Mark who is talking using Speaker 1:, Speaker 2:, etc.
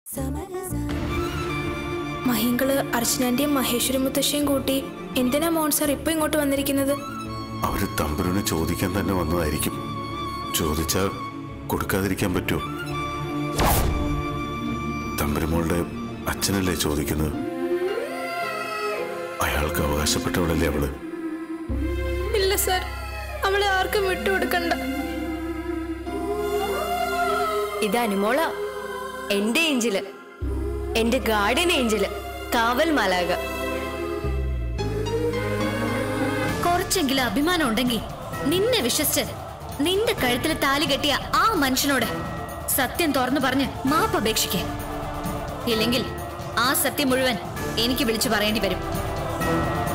Speaker 1: മഹിങ്കള് അർച്ചനാന്റെയും മഹേശ്വരി മുത്തശ്ശിയും കൂട്ടി എന്തിനാ മോൻ സാർ ഇപ്പൊ ഇങ്ങോട്ട് വന്നിരിക്കുന്നത്
Speaker 2: അവര് തമ്പുരുവിനെ ചോദിക്കാൻ തന്നെ വന്നതായിരിക്കും ചോദിച്ചാൽ കൊടുക്കാതിരിക്കാൻ പറ്റുമോ തമ്പുരുമോളുടെ അച്ഛനല്ലേ ചോദിക്കുന്നത് അയാൾക്ക് അവകാശപ്പെട്ടവളല്ലേ അവള്
Speaker 1: ഇല്ല സാർ അവളെ ആർക്കും വിട്ടുകൊടുക്കണ്ട
Speaker 3: ഇത് അനുമോള എന്റെ ഏഞ്ചില് എന്റെ ഗാർഡിയൻ ഏഞ്ചില് കാവൽ മാലാക
Speaker 4: കുറച്ചെങ്കിലും അഭിമാനം ഉണ്ടെങ്കിൽ നിന്നെ വിശ്വസിച്ച് നിന്റെ കഴുത്തിൽ താലി കെട്ടിയ ആ മനുഷ്യനോട് സത്യം തുറന്നു പറഞ്ഞ് മാപ്പ് അപേക്ഷിക്കേ ഇല്ലെങ്കിൽ ആ സത്യം മുഴുവൻ എനിക്ക് വിളിച്ചു പറയേണ്ടി വരും